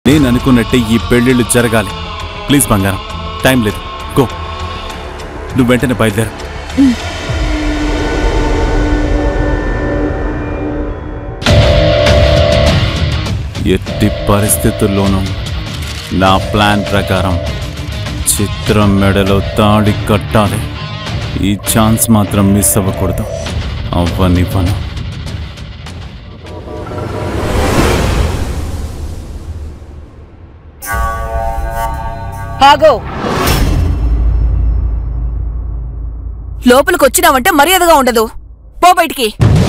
నేను అనుకున్నట్టే ఈ పెళ్ళిళ్ళు జరగాలి ప్లీజ్ బంగారం టైం లేదు గో నువ్వు వెంటనే బయలుదేరు ఎట్టి పరిస్థితుల్లోనూ నా ప్లాన్ ప్రకారం చిత్రం మెడలో తాడి కట్టాలి ఈ ఛాన్స్ మాత్రం మిస్ అవ్వకూడదు అవ్వనివ్వను ఆగో లోపలికి వచ్చినావంటే మర్యాదగా ఉండదు పో బయటికి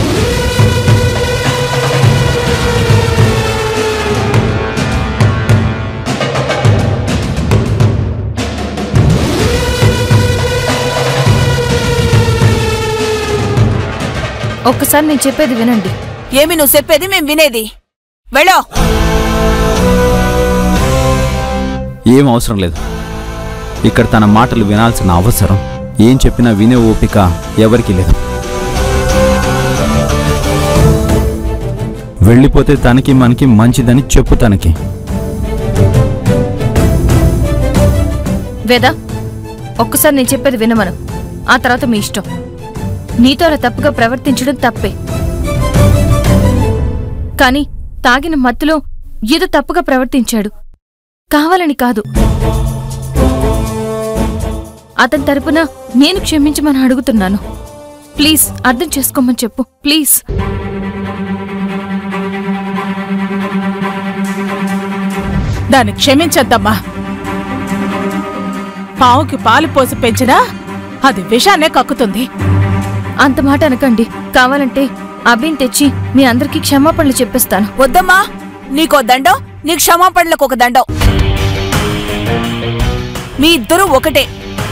ఒక్కసారి నేను చెప్పేది వినండి ఏమి నువ్వు చెప్పేది మేం వినేది వెళ్ళో ఏం అవసరం లేదు ఇక్కడ తన మాటలు వినాల్సిన అవసరం ఏం చెప్పినా వినే ఓపిక ఎవరికీ లేదు వెళ్ళిపోతే తనకి మనకి మంచిదని చెప్పు తనకి వేద ఒక్కసారి నేను చెప్పేది వినమను ఆ తర్వాత మీ ఇష్టం నీతో అలా తప్పుగా ప్రవర్తించడం తప్పే కానీ తాగిన మత్తులో ఏదో తప్పుగా ప్రవర్తించాడు కావాలని కాదు అతని తరపున నేను క్షమించమని అడుగుతున్నాను ప్లీజ్ అర్థం చేసుకోమని చెప్పు ప్లీజ్ దాన్ని క్షమించద్దమ్మా పావుకి పాలు పోసి పెంచినా అది విషాన్నే కక్కుతుంది అంత మాట అనకండి కావాలంటే అభిని తెచ్చి మీ అందరికీ క్షమాపణలు చెప్పేస్తాను వద్దమ్మా నీకో దండం నీ క్షమాపణలకు ఒక దండం మీ ఇద్దరూ ఒకటే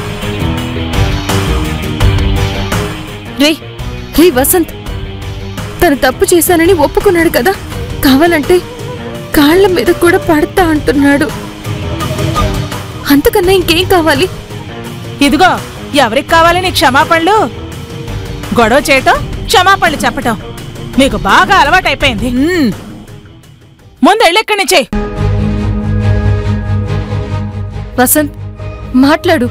రే రే వసంత్ తను తప్పు చేశానని ఒప్పుకున్నాడు కదా కావాలంటే కాళ్ళ మీద కూడా పడతా అంటున్నాడు అంతకన్నా ఇంకేం కావాలి ఇదిగో ఎవరికి కావాలి నీ క్షమాపణలు గొడవ చేయటం క్షమాపణలు చెప్పటం మీకు బాగా అలవాటైపోయింది ఉమ్, ముందు వెళ్ళెక్కడి నుంచే వసంత్ మాట్లాడు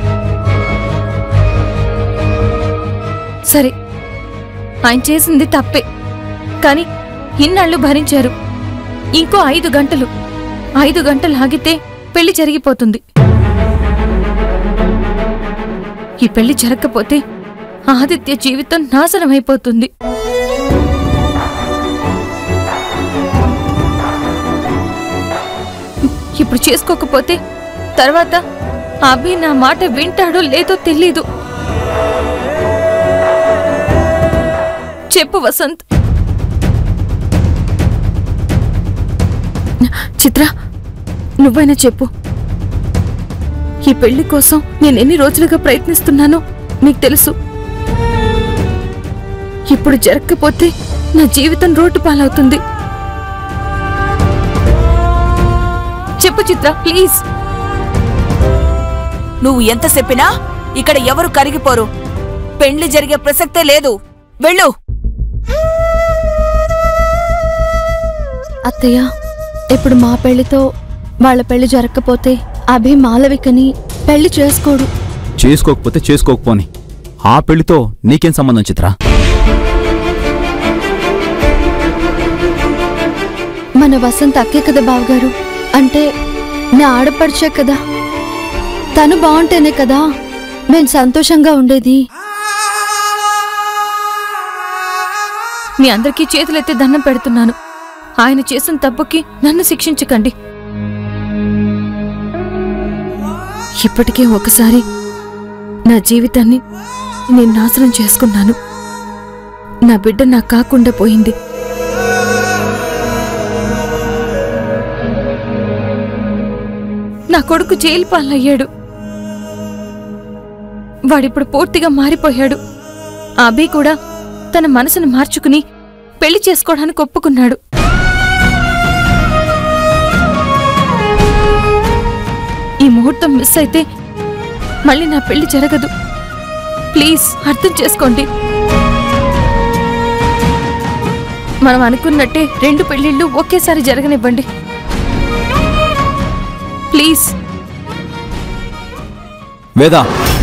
సరే ఆయన చేసింది తప్పే కాని ఇన్నాళ్ళు భరించారు ఇంకో ఐదు గంటలు ఐదు గంటలు ఆగితే పెళ్లి జరిగిపోతుంది ఈ పెళ్లి జరగకపోతే ఆదిత్య జీవితం నాశనమైపోతుంది ఇప్పుడు చేసుకోకపోతే తర్వాత అభి నా మాట వింటాడో లేదో తెలీదు చెప్పు వసంత్ చిత్ర నువ్వైనా చెప్పు ఈ పెళ్లి కోసం నేను ఎన్ని రోజులుగా ప్రయత్నిస్తున్నానో నీకు తెలుసు ఇప్పుడు జరగకపోతే నా జీవితం రోడ్డు పాలవుతుంది చెప్పు చిత్ర ప్లీజ్ నువ్వు ఎంత చెప్పినా ఇక్కడ ఎవరు కరిగిపోరు పెండ్లి జరిగే ప్రసక్తే లేదు వెళ్ళు అత్తయ్య ఇప్పుడు మా పెళ్లితో వాళ్ళ పెళ్లి జరగకపోతే అభి మాలవికని పెళ్లి చేసుకోడు చేసుకోకపోతే చేసుకోకపోని ఆ పెళ్లితో నీకేం సంబంధం చిత్ర మన వసంత్ అక్కే కదా బావగారు అంటే నా ఆడపడిచే కదా తను బాగుంటేనే కదా మేము సంతోషంగా ఉండేది మీ అందరికీ చేతులెత్తి దండం పెడుతున్నాను ఆయన చేసిన తప్పుకి నన్ను శిక్షించకండి ఇప్పటికే ఒకసారి నా జీవితాన్ని నేను నాశనం చేసుకున్నాను నా బిడ్డ నాకు కాకుండా పోయింది నా కొడుకు జైలు పాలయ్యాడు వాడిప్పుడు పూర్తిగా మారిపోయాడు ఆ అభి కూడా తన మనసును మార్చుకుని పెళ్లి చేసుకోవడానికి ఒప్పుకున్నాడు ఈ ముహూర్తం మిస్ అయితే మళ్ళీ నా పెళ్లి జరగదు ప్లీజ్ అర్థం చేసుకోండి మనం అనుకున్నట్టే రెండు పెళ్లిళ్ళు ఒకేసారి జరగనివ్వండి ప్లీజ్ వేదా